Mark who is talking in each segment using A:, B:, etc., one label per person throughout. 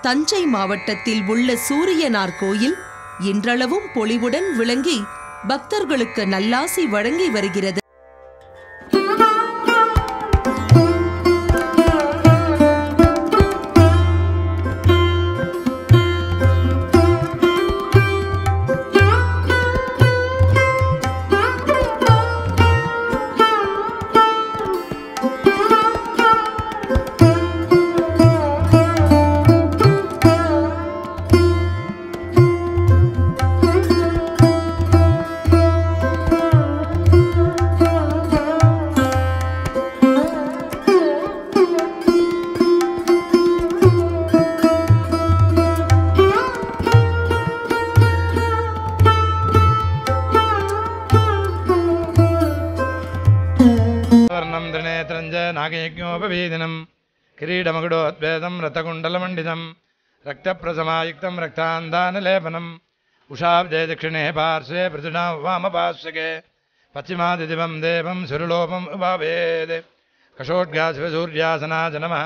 A: தஞ்சை மாவட்டத்தில் உள்ள சூரியனார் கோயில் இன்றளவும் பொலிவுடன் விளங்கி பக்தர்களுக்கு நல்லாசி வழங்கி வருகிறது
B: वर्णं त्रिनेत्रं च नागयज्ञोपवेदिनं किरीटमकुडोद्वेदं रथकुण्डलमण्डितं रक्तप्रसमायुक्तं रक्तान्दानलेपनम् उषाब्दे दक्षिणे पार्श्वे पृथुना वामपार्श्वके पश्चिमादिदिवं देवं सुरलोपम् उभावेत् கஷோட்காசிவசூர்யாசனாஜ நம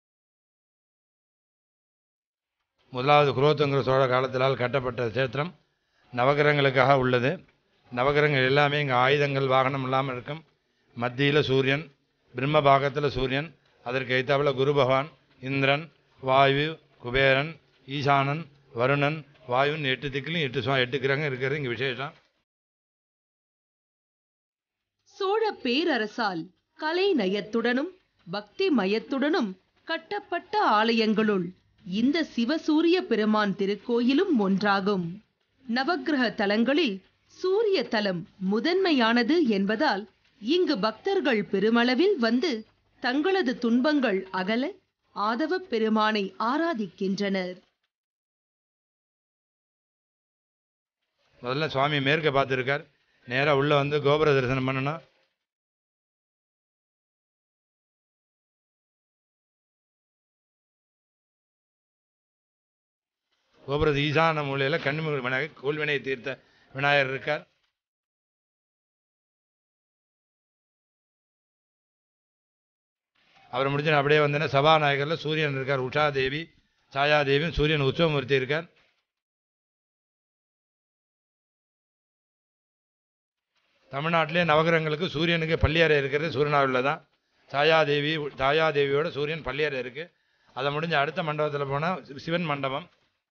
B: முதலாவது குரோத்துங்கிற சோழ காலத்திலால் கட்டப்பட்ட சேத்திரம் நவகிரகங்களுக்காக உள்ளது நவகிரகங்கள் எல்லாமே இங்கே ஆயுதங்கள் வாகனம் இல்லாமல் இருக்கும் மத்தியில் சூரியன் பிரம்ம பாகத்தில் சூரியன் அதற்கு எய்த்தாப்புல குரு பகவான் இந்திரன் வாயு குபேரன் ஈசானன் வருணன் வாயுன்னு எட்டு திக்கிலும் எட்டு சுவா எட்டு கிரகம் இருக்கிறது இங்கே விசேஷம்
A: சோழ பேரரசால் கலை நயத்துடனும் பக்தி மயத்துடனும் கட்டப்பட்ட ஆலயங்களுள் இந்த சிவசூரிய பெருமான் திருக்கோயிலும் ஒன்றாகும் நவக்கிரக தலங்களில் சூரிய தலம் முதன்மையானது என்பதால் இங்கு பக்தர்கள் பெருமளவில் வந்து தங்களது துன்பங்கள் அகல ஆதவப் பெருமானை ஆராதிக்கின்றனர்
B: முதல்ல சுவாமி மேற்க பார்த்துருக்கார் நேராக உள்ளே வந்து கோபுர தரிசனம் பண்ணணும் கோபுரத்து ஈசான மூலையில் கண்ணிமுக விநாயகர் கோல்வினை தீர்த்த விநாயகர் இருக்கார் அவர் முடிஞ்சு அப்படியே வந்தேன்னா சபாநாயகரில் சூரியன் இருக்கார் உஷாதேவி சாயாதேவியும் சூரியன் உற்சவமூர்த்தி இருக்கார் தமிழ்நாட்டிலே நவகிரகங்களுக்கு சூரியனுக்கு பள்ளியறை இருக்கிறது சூரியனாவில் தான் சாயாதேவி சாயாதேவியோட சூரியன் பள்ளியறை இருக்குது அதை முடிஞ்ச அடுத்த மண்டபத்தில் போனால் சிவன் மண்டபம்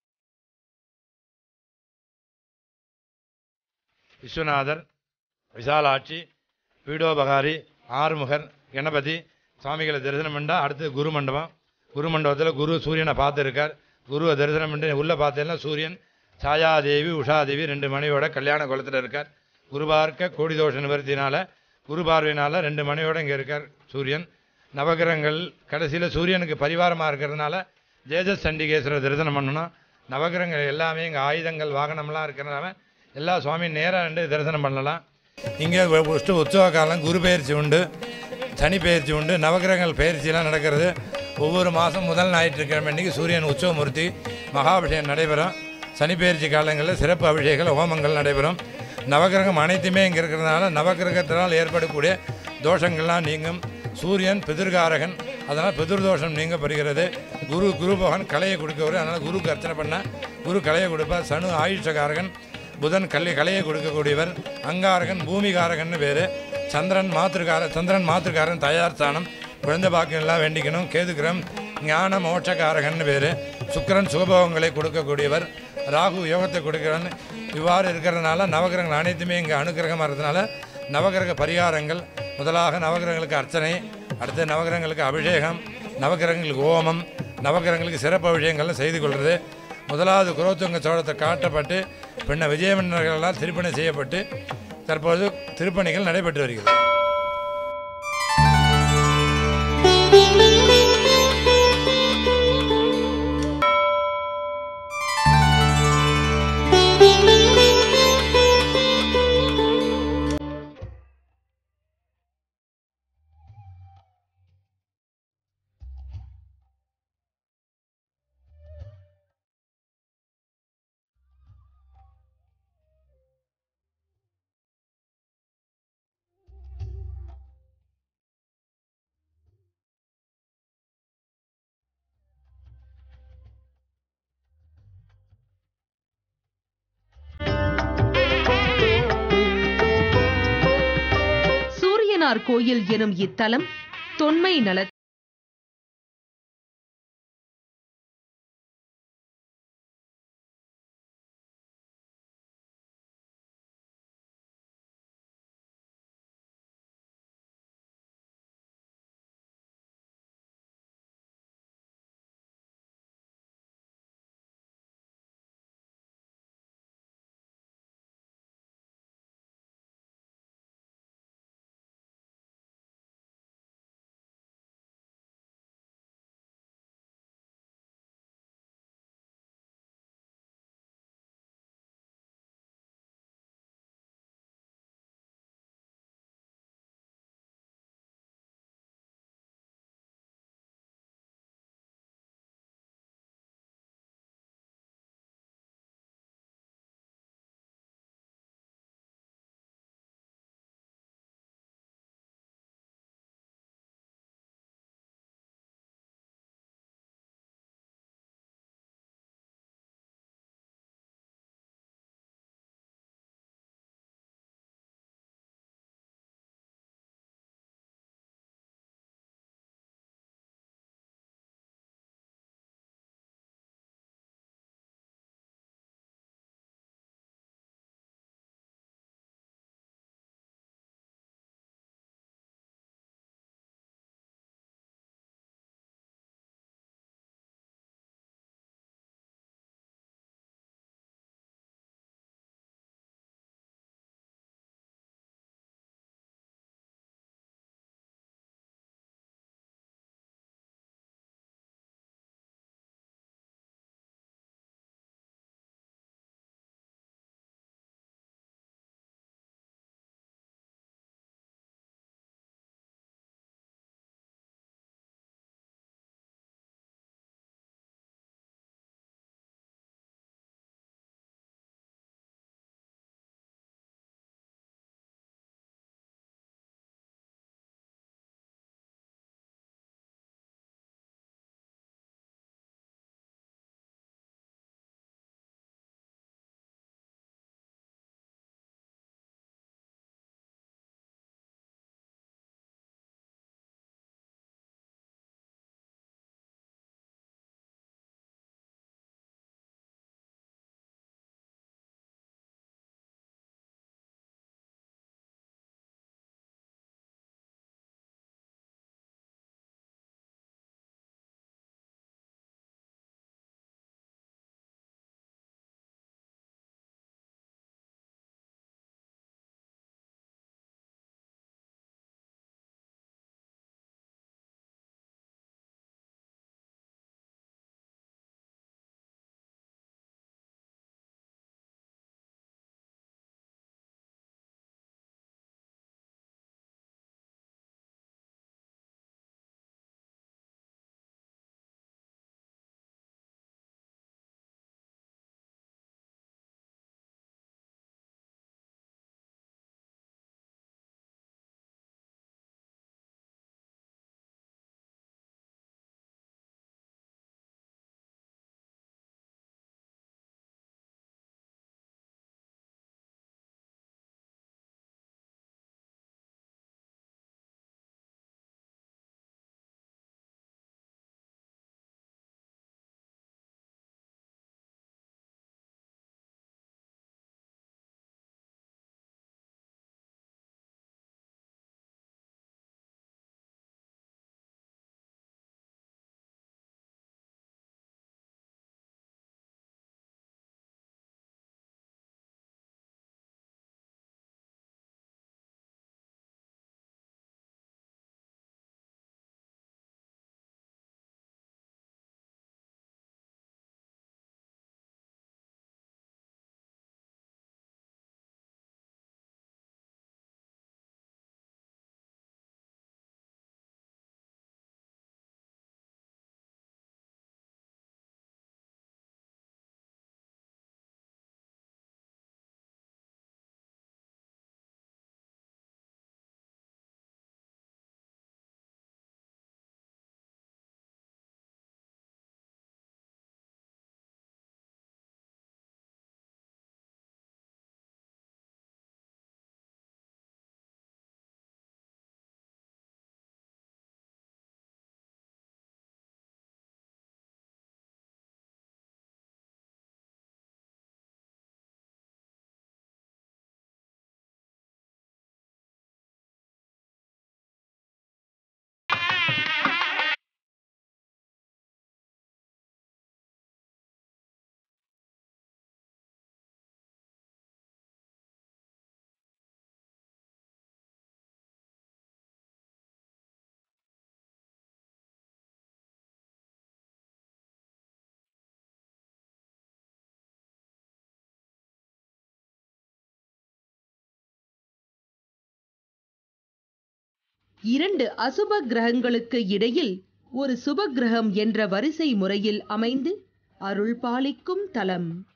B: விஸ்வநாதர் விசாலாட்சி பீடோபகாரி ஆறுமுகர் கணபதி சுவாமிகளை தரிசனம் பண்ணால் அடுத்து குரு மண்டபம் குரு மண்டபத்தில் குரு சூரியனை பார்த்துருக்கார் குருவை தரிசனம் பண்ணி உள்ளே பார்த்தேன்னா சூரியன் சாயாதேவி உஷாதேவி ரெண்டு மனைவியோட கல்யாண குளத்தில் இருக்கார் குரு பார்க்க கோடி தோஷ நிவர்த்தினால குரு பார்வையினால ரெண்டு மனைவியோட இங்கே இருக்கார் சூரியன் நவகிரகங்கள் கடைசியில் சூரியனுக்கு பரிவாரமாக இருக்கிறதுனால ஜேஜஸ் சண்டிகேஸ்வரர் தரிசனம் பண்ணணும் நவகிரகங்கள் எல்லாமே இங்கே ஆயுதங்கள் வாகனம்லாம் இருக்கிறனால எல்லா சுவாமியும் நேராக ரெண்டு தரிசனம் பண்ணலாம் இங்கே ஃபஸ்ட்டு உற்சவ காலம் குரு பயிற்சி உண்டு சனி பயிற்சி உண்டு நவகிரகங்கள் பயிற்சியெல்லாம் நடக்கிறது ஒவ்வொரு மாதம் முதல் ஞாயிற்றுக்கிழமை அன்றைக்கி சூரியன் உற்சவமூர்த்தி மகாபிஷேகம் நடைபெறும் சனி பயிற்சி காலங்களில் சிறப்பு அபிஷேகங்கள் ஹோமங்கள் நடைபெறும் நவகிரகம் அனைத்துமே இங்கே இருக்கிறதுனால நவகிரகத்தினால் ஏற்படக்கூடிய தோஷங்கள்லாம் நீங்கும் சூரியன் பிதிர்காரகன் அதனால் பிதிர்தோஷம் நீங்க பெறுகிறது குரு குரு பகவான் கலையை கொடுக்கவர் அதனால் குருக்கு அர்ச்சனை பண்ணால் குரு கலையை கொடுப்பார் சனு ஆயுஷகாரகன் புதன் கல்லை கலையை கொடுக்கக்கூடியவர் அங்காரகன் பூமிகாரகன்னு பேர் சந்திரன் மாத்திருக்கார சந்திரன் மாத்திருக்காரன் தயார் ஸ்தானம் குழந்தை பாக்கியம் எல்லாம் வேண்டிக்கணும் கேதுகிரம் ஞான மோட்சக்காரகன்னு பேர் சுக்கிரன் சுகபோகங்களை கொடுக்கக்கூடியவர் ராகு யோகத்தை கொடுக்கிறவன் இவ்வாறு இருக்கிறதுனால நவகிரகங்கள் அனைத்துமே இங்கே அனுகிரகமாக இருக்கிறதுனால நவகிரக பரிகாரங்கள் முதலாக நவகிரகங்களுக்கு அர்ச்சனை அடுத்து நவகிரகங்களுக்கு அபிஷேகம் நவகிரகங்களுக்கு ஓமம் நவகிரகங்களுக்கு சிறப்பு அபிஷேகங்கள்லாம் செய்து கொள்வது முதலாவது குரோத்துங்க சோழத்தை காட்டப்பட்டு பின்ன விஜயமன்னர்களால் திருப்பணி செய்யப்பட்டு தற்போது திருப்பணிகள் நடைபெற்று வருகிறது
A: சூரியனார் கோயில் எனும் இத்தலம் தொன்மை நல இரண்டு அசுப கிரகங்களுக்கு இடையில் ஒரு சுப கிரகம் என்ற வரிசை முறையில் அமைந்து அருள் பாலிக்கும் தலம்